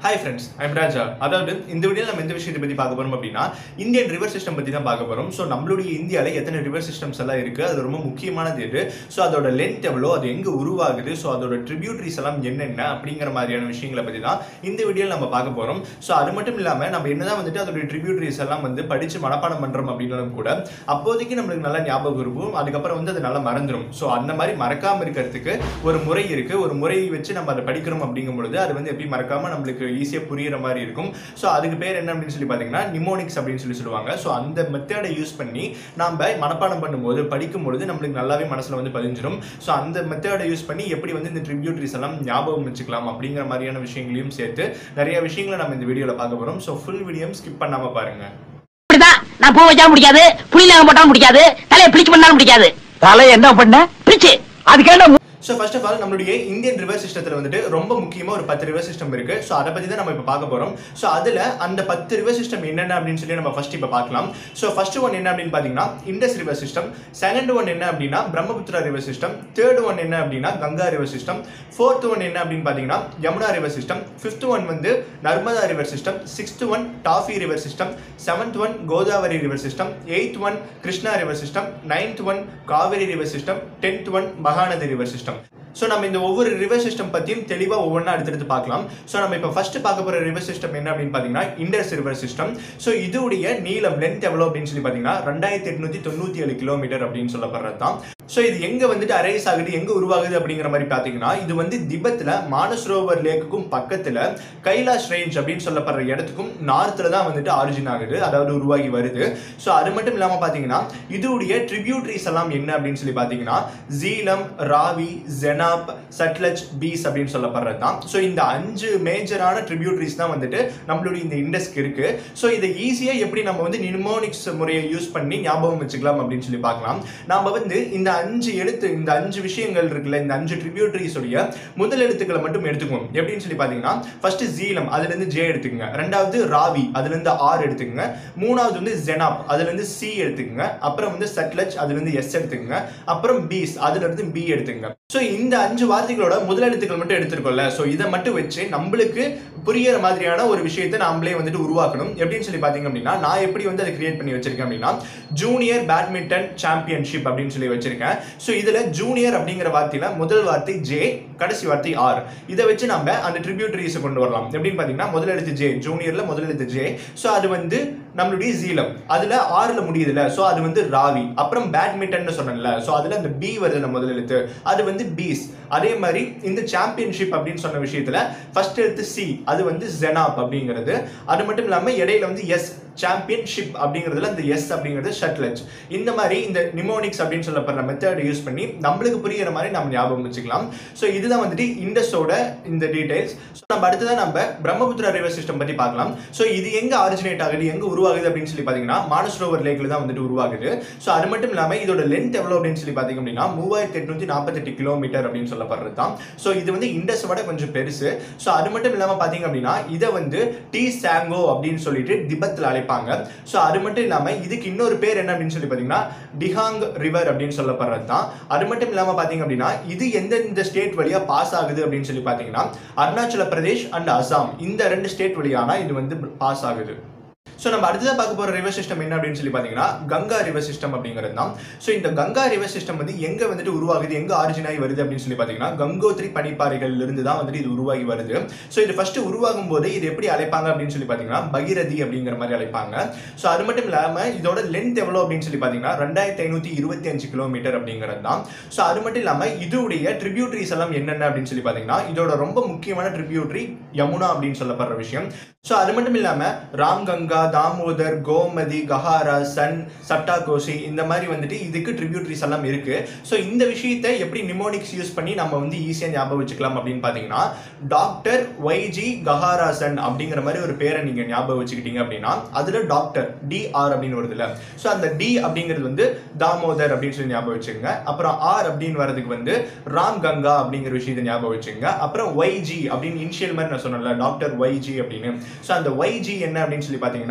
hi friends I'm ராஜா அதாவது இந்த video நம்ம எந்த விஷயத்தை பற்றி பார்க்க போறோம் அப்படின்னா இந்தியன் ரிவர் சிஸ்டம் பற்றி தான் பார்க்க போறோம் ஸோ நம்மளுடைய இந்தியாவில் எத்தனை ரிவர் சிஸ்டம்ஸ் எல்லாம் இருக்கு அது ரொம்ப முக்கியமானது எது ஸோ அதோட லென்த் எவ்வளோ அது எங்கே உருவாகுது ஸோ அதோட ட்ரிபியூட்டரிஸ் எல்லாம் என்னென்ன அப்படிங்கிற மாதிரியான விஷயங்களை பற்றி தான் இந்த வீடியோவில் நம்ம பார்க்க போறோம் ஸோ அது மட்டும் இல்லாமல் நம்ம என்னதான் வந்துட்டு அதோட ட்ரிபியூட்டரிஸ் எல்லாம் வந்து படிச்சு மனப்பாடம் பண்றோம் அப்படின்னாலும் கூட அப்போதைக்கு நம்மளுக்கு நல்லா ஞாபகம் இருக்கும் அதுக்கப்புறம் வந்து அது நல்லா மறந்துடும் ஸோ அந்த மாதிரி மறக்காம இருக்கிறதுக்கு ஒரு முறை இருக்கு ஒரு முறையை வச்சு நம்ம அதை படிக்கிறோம் அப்படிங்கும் பொழுது அது வந்து எப்படி மறக்காம நம்மளுக்கு ஈஸியாக புரியுற மாதிரி இருக்கும் ஸோ அதுக்கு பேர் என்ன அப்படின்னு சொல்லி பார்த்தீங்கன்னா நிமோனிக்ஸ் அப்படின்னு சொல்லி சொல்லுவாங்க ஸோ அந்த மெத்தடை யூஸ் பண்ணி நாம மனப்பாடம் பண்ணும்போது படிக்கும் பொழுது நம்மளுக்கு நல்லாவே மனசுல வந்து பதிஞ்சிடும் ஸோ அந்த மெத்தடை யூஸ் பண்ணி எப்படி வந்து இந்த ட்ரிபியூட்டரிஸ் எல்லாம் ஞாபகம் வச்சுக்கலாம் அப்படிங்கிற மாதிரியான விஷயங்களையும் சேர்த்து நிறைய விஷயங்களை நம்ம இந்த வீடியோவில் பார்க்க போறோம் ஸோ ஃபுல் வீடியோ ஸ்கிப் பண்ணாம பாருங்க இப்படிதான் நான் பூ வச்சாலும் பிடிக்காது புளியில போட்டாலும் பிடிக்காது தலையை பிடிச்சு பண்ணாலும் பிடிக்காது தலை என்ன பண்ண பிடிச்சு அதுக்கு என்ன ஸோ ஃபர்ஸ்ட் ஆஃப் ஆல் நம்மளுடைய இந்தியன் ரிவர் சிஸ்டத்தில் வந்துட்டு ரொம்ப முக்கியமாக ஒரு பத்து ரிவர் சிஸ்டம் இருக்கு ஸோ அதை பற்றி தான் நம்ம இப்போ பார்க்க போகிறோம் ஸோ அதில் அந்த பத்து ரிவர் சிஸ்டம் என்னென்ன அப்படின்னு சொல்லி நம்ம ஃபர்ஸ்ட் இப்போ பார்க்கலாம் ஸோ ஃபர்ஸ்ட் ஒன் என்ன அப்படின்னு பார்த்தீங்கன்னா Indus river system second one என்ன அப்படின்னா Brahmaputra river system third one என்ன அப்படின்னா Ganga river system fourth one என்ன அப்படின்னு பார்த்தீங்கன்னா Yamuna river system fifth one வந்து Narmada river system sixth one Tapi river system seventh one Godavari river system eighth one Krishna river system ninth one Kaveri river system tenth one Mahanadi river system so நம்ம இந்த ஒவ்வொரு river system பற்றியும் தெளிவாக ஒவ்வொன்றா எடுத்துட்டு பார்க்கலாம் ஸோ நம்ம இப்போ ஃபர்ஸ்ட் பார்க்க போகிற ரிவர் சிஸ்டம் என்ன அப்படின்னு பார்த்தீங்கன்னா இண்டஸ் ரிவர் சிஸ்டம் ஸோ இதோடைய நீளம் லென்த் எவ்வளோ அப்படின்னு சொல்லி பார்த்தீங்கன்னா ரெண்டாயிரத்தி எட்நூத்தி தொண்ணூற்றி ஏழு கிலோமீட்டர் அப்படின்னு சொல்லப்படுறது தான் ஸோ இது எங்கே வந்துட்டு அரைஸ் ஆகுது எங்கே உருவாகுது அப்படிங்கிற மாதிரி பார்த்தீங்கன்னா இது வந்து திபத்தில் மானசரோவர் லேக்குக்கும் பக்கத்தில் கைலாஷ் ரேஞ்ச் அப்படின்னு சொல்லப்படுற இடத்துக்கும் நார்த்தில் தான் வந்துட்டு ஆரிஜின் ஆகுது அதாவது உருவாகி வருது ஸோ அது மட்டும் இல்லாமல் பார்த்தீங்கன்னா இதோடைய ட்ரிபியூட்ரிஸ் எல்லாம் என்ன அப்படின்னு சொல்லி பார்த்தீங்கன்னா ஜீலம் ராவி ஜெனாப் சட்லஜ் பீஸ் அப்படின்னு சொல்லப்படுறது தான் ஸோ இந்த அஞ்சு மேஜரான ட்ரிபியூட்ரிஸ் தான் வந்துட்டு நம்மளுடைய இந்த இண்டஸ்க்கு இருக்கு ஸோ இதை ஈஸியாக எப்படி நம்ம வந்து நிமோனிக்ஸ் முறையை யூஸ் பண்ணி ஞாபகம் வச்சுக்கலாம் அப்படின்னு சொல்லி பார்க்கலாம் நாம வந்து இந்த அஞ்சு எழுத்து இந்த அஞ்சு விஷயங்கள் இருக்குல்ல இந்த அஞ்சு ட்ரிபியூட்டரிஸ் உடைய முதல் எழுத்துக்களை மட்டும் எடுத்துக்குவோம் எப்படின்னு சொல்லி பார்த்தீங்கன்னா ஃபர்ஸ்ட் ஜீலம் அதுல இருந்து ஜே எடுத்துக்கங்க ரெண்டாவது ராவி அதுல இருந்து ஆர் எடுத்துக்கங்க மூணாவது வந்து ஜெனாப் அதுல இருந்து சி எடுத்துக்கங்க அப்புறம் வந்து சட்லஜ் அதுல இருந்து எஸ் எடுத்துக்கங்க அப்புறம் பீஸ் அதுல இருந்து பி எடுத்துக்கங்க ஸோ இந்த அஞ்சு வார்த்தைகளோட முதல் எழுத்துக்கள் மட்டும் எடுத்திருக்கோம்ல ஸோ இதை மட்டும் வச்சு நம்மளுக்கு புரியற மாதிரியான ஒரு விஷயத்தை நாமளே வந்துட்டு உருவாக்கணும் எப்படின்னு சொல்லி பார்த்தீங்க அப்படின்னா நான் எப்படி வந்து அதை கிரியேட் பண்ணி வச்சிருக்கேன் அப்படின்னா ஜூனியர் பேட்மிண்டன் சாம்பியன்ஷிப் அப்படின்னு சொல்லி வச்சிருக்கேன் ஸோ இதுல ஜூனியர் அப்படிங்கிற வார்த்தையில முதல் வார்த்தை ஜே கடைசி வார்த்தை ஆர் இதை வச்சு நம்ம அந்த ட்ரிபியூட்டரிஸை கொண்டு வரலாம் எப்படின்னு பார்த்தீங்கன்னா முதல் எழுத்து ஜே ஜூனியர்ல முதல் எழுத்து ஜே ஸோ அது வந்து நம்மளுடைய ஜீலம் அதுல ஆறுல முடியுதுல ஸோ அது வந்து ராவி அப்புறம் பேட்மிண்டன் சொன்னேன்ல ஸோ அதுல அந்த பி வருதுல முதல் எழுத்து அது வந்து பீஸ் அதே மாதிரி இந்த சாம்பியன்ஷிப் அப்படின்னு சொன்ன விஷயத்துல ஃபர்ஸ்ட் எழுத்து சி அது வந்து ஜெனாப் அப்படிங்கிறது அது மட்டும் இல்லாம இடையில வந்து எஸ் சாம்பியன்ஷிப் அப்படிங்கிறதுல இந்த எஸ் அப்படிங்கிறது ஷட்லஜ் இந்த மாதிரி இந்த நிமோனிக்ஸ் அப்படின்னு சொல்லப்படுற மெத்தட் யூஸ் பண்ணி நம்மளுக்கு புரியுற மாதிரி நம்ம ஞாபகம் வச்சுக்கலாம் ஸோ இதுதான் வந்துட்டு இண்டஸோட இந்த டீடைல்ஸ் ஸோ நம்ம அடுத்ததான் நம்ம பிரம்மபுத்திரா ரிவர் சிஸ்டம் பத்தி பார்க்கலாம் ஸோ இது எங்க ஆரிஜினேட் ஆகுது எங்க உருவாகுது அப்படின்னு சொல்லி பார்த்தீங்கன்னா மானசரோவர் லேக்ல தான் வந்துட்டு உருவாகுது ஸோ அது மட்டும் இல்லாம இதோட லென்த் எவ்வளோ அப்படின்னு சொல்லி பார்த்தீங்க அப்படின்னா மூவாயிரத்தி எட்நூத்தி நாற்பத்தெட்டு கிலோமீட்டர் அப்படின்னு சொல்லப்படுறது தான் ஸோ இது வந்து இண்டஸ் விட கொஞ்சம் பெருசு ஸோ அது மட்டும் இல்லாம பார்த்தீங்க அப்படின்னா இதை வந்து டி சாங்கோ அப்படின்னு சொல்லிட்டு திபத்தில் அழைப்பாங்க ஸோ அது மட்டும் இல்லாம இதுக்கு இன்னொரு பேர் என்ன அப்படின்னு சொல்லி பார்த்தீங்கன்னா டிஹாங் ரிவர் அப்படின்னு சொல்லப்படுறது தான் அது மட்டும் இல்லாம பார்த்தீங்க அப்படின்னா இது எந்தெந்த ஸ்டேட் வழியா பாஸ் ஆகுது அப்படின்னு சொல்லி பார்த்தீங்கன்னா அருணாச்சல பிரதேஷ் அண்ட் அசாம் இந்த ரெண்டு ஸ்டேட் வழியானா இது வந்து பாஸ் ஆகுது ஸோ நம்ம அடுத்ததாக பார்க்க போகிற ரிவர் சிஸ்டம் என்ன அப்படின்னு சொல்லி பார்த்தீங்கன்னா கங்கா ரிவர் சிஸ்டம் அப்படிங்கிறது தான் ஸோ இந்த கங்கா ரிவர் சிஸ்டம் வந்து எங்கே வந்துட்டு உருவாகுது எங்கே ஆரிஜின் ஆகி வருது அப்படின்னு சொல்லி பார்த்தீங்கன்னா கங்கோத்ரி பனிப்பாறைகள் இருந்து தான் வந்துட்டு இது உருவாகி வருது ஸோ இது ஃபர்ஸ்ட் உருவாகும் போது இது எப்படி அழைப்பாங்க அப்படின்னு சொல்லி பார்த்தீங்கன்னா பகிரதி அப்படிங்கிற மாதிரி அழைப்பாங்க ஸோ அது மட்டும் இல்லாமல் இதோட லென்த் எவ்வளோ அப்படின்னு சொல்லி பார்த்தீங்கன்னா ரெண்டாயிரத்தி ஐநூற்றி இருபத்தி அஞ்சு கிலோமீட்டர் அப்படிங்கிறது தான் ஸோ அது மட்டும் இல்லாமல் இதோடைய ட்ரிபியூட்டரிஸ் எல்லாம் என்னென்ன அப்படின்னு சொல்லி பார்த்தீங்கன்னா இதோட ரொம்ப முக்கியமான ட்ரிபியூட்டரி யமுனா அப்படின்னு சொல்லப்படுற விஷயம் ஸோ அது மட்டும் இல்லாமல் ராம்கங்கா தாமோதர் கோமதி கஹாரா சன் சப்டாகோசி இந்த மாதிரி வந்துட்டு இதுக்கு ட்ரிபியூட்டரிஸ் எல்லாம் இருக்கு ஸோ இந்த விஷயத்தை எப்படி நிமோனிக்ஸ் யூஸ் பண்ணி நம்ம வந்து ஈஸியாக ஞாபகம் வச்சுக்கலாம் அப்படின்னு பார்த்தீங்கன்னா டாக்டர் ஒய்ஜி கஹாரா சன் அப்படிங்கிற மாதிரி ஒரு பேரை நீங்கள் ஞாபகம் வச்சுக்கிட்டீங்க அப்படின்னா அதில் டாக்டர் டிஆர் அப்படின்னு வருதுல்ல ஸோ அந்த டி அப்படிங்கிறது வந்து தாமோதர் அப்படின்னு சொல்லி ஞாபகம் வச்சுக்கோங்க அப்புறம் ஆர் அப்படின்னு வரதுக்கு வந்து ராம் கங்கா அப்படிங்கிற விஷயத்தை ஞாபகம் வச்சுக்கோங்க அப்புறம் ஒய்ஜி அப்படின்னு இனிஷியல் மாதிரி நான் சொன்னேன்ல டாக்டர் ஒய்ஜி அப்படின்னு ஸோ அந்த ஒய்ஜி என்ன அப்படின்னு சொல்லி பார்த்தீங்கன்னா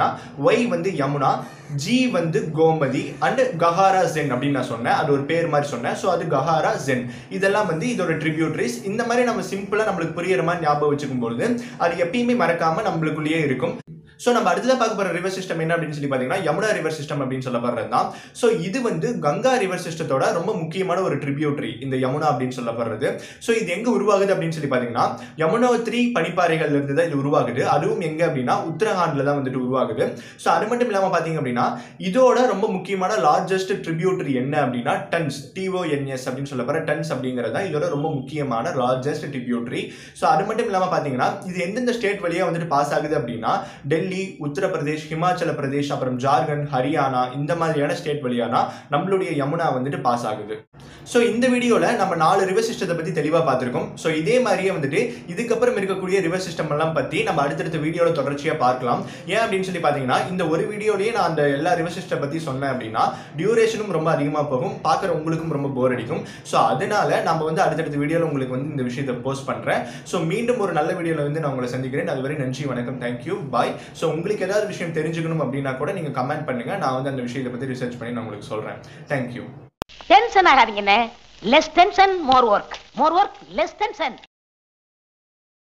ஒய் வந்து யமுனா ஜி வந்து கோமதி அண்ட் கஹாரா ஜென் அப்படின்னு நான் சொன்னேன் அது ஒரு பேர் மாதிரி சொன்னேன் ஸோ அது கஹாரா ஜென் இதெல்லாம் வந்து இதோட ட்ரிபியூட்ரிஸ் இந்த மாதிரி நம்ம சிம்பிளா நம்மளுக்கு புரியுற மாதிரி ஞாபகம் வச்சுக்கும் பொழுது அது எப்பயுமே மறக்காம நம்மளுக்குள்ளேயே இருக்கும் ஸோ நம்ம அடுத்ததாக பார்க்க போகிற ரிவர் சிஸ்டம் என்ன அப்படின்னு சொல்லி பார்த்தீங்கன்னா யமுனா ரிவர் சிஸ்டம் அப்படின்னு சொல்லப்படுறது தான் ஸோ இது வந்து கங்கா ரிவர் சிஸ்டத்தோட ரொம்ப முக்கியமான ஒரு ட்ரிபியூட்ரி இந்த யமுனா அப்படின்னு சொல்லப்படுறது ஸோ இது எங்கே உருவாகுது அப்படின்னு சொல்லி பார்த்தீங்கன்னா யமுனோத்ரி பனிப்பாறைகள்ல இருந்து தான் இது உருவாகுது அதுவும் எங்கே அப்படின்னா உத்தரகாண்ட்ல தான் வந்துட்டு உருவாகுது ஸோ அது மட்டும் இல்லாமல் பார்த்தீங்க அப்படின்னா இதோட ரொம்ப முக்கியமான லார்ஜஸ்ட் ட்ரிபியூட்ரி என்ன அப்படின்னா டன்ஸ் டிஓஎன்எஸ் அப்படின்னு சொல்லப்படுற டன்ஸ் அப்படிங்கிறது தான் இதோட ரொம்ப முக்கியமான லார்ஜஸ்ட் ட்ரிபியூட்ரி ஸோ அது மட்டும் இல்லாமல் பார்த்தீங்கன்னா இது எந்தெந்த ஸ்டேட் வழியாக வந்துட்டு பாஸ் ஆகுது அப்படின்னா டெல்லி உத்தரப்பிரதேஷ் ஹிமாச்சல பிரதேஷ் அப்புறம் ஜார்க்கண்ட் ஹரியானா இந்த மாதிரியான ஸ்டேட் வழியானா நம்மளுடைய யமுனா வந்துட்டு பாஸ் ஆகுது ஸோ இந்த வீடியோவில் நம்ம நாலு ரிவர் சிஸ்டத்தை பற்றி தெளிவாக பார்த்துருக்கோம் ஸோ இதே மாதிரியே வந்துட்டு இதுக்கப்புறம் இருக்கக்கூடிய ரிவர் சிஸ்டம் எல்லாம் பற்றி நம்ம அடுத்தடுத்த வீடியோவில் தொடர்ச்சியாக பார்க்கலாம் ஏன் அப்படின்னு சொல்லி பார்த்தீங்கன்னா இந்த ஒரு வீடியோலேயே நான் அந்த எல்லா ரிவர் சிஸ்டம் பற்றி சொன்னேன் அப்படின்னா டியூரேஷனும் ரொம்ப அதிகமாக போகும் பார்க்குற உங்களுக்கும் ரொம்ப போர் அடிக்கும் ஸோ அதனால நம்ம வந்து அடுத்தடுத்த வீடியோவில் உங்களுக்கு வந்து இந்த விஷயத்தை போஸ்ட் பண்ணுறேன் ஸோ மீண்டும் ஒரு நல்ல வீடியோவில் வந்து நான் உங்களை சந்திக்கிறேன் அதுவரை நன்றி வணக்கம் தேங்க்யூ பாய் ஸோ உங்களுக்கு ஏதாவது விஷயம் தெரிஞ்சுக்கணும் அப்படின்னா கூட நீங்கள் கமெண்ட் பண்ணுங்க நான் வந்து அந்த விஷயத்தை பற்றி ரிசர்ச் பண்ணி நான் உங்களுக்கு சொல்கிறேன் தேங்க்யூ டென்ஷன் ஆகாதீங்கண்ணே less tension more work more work less tension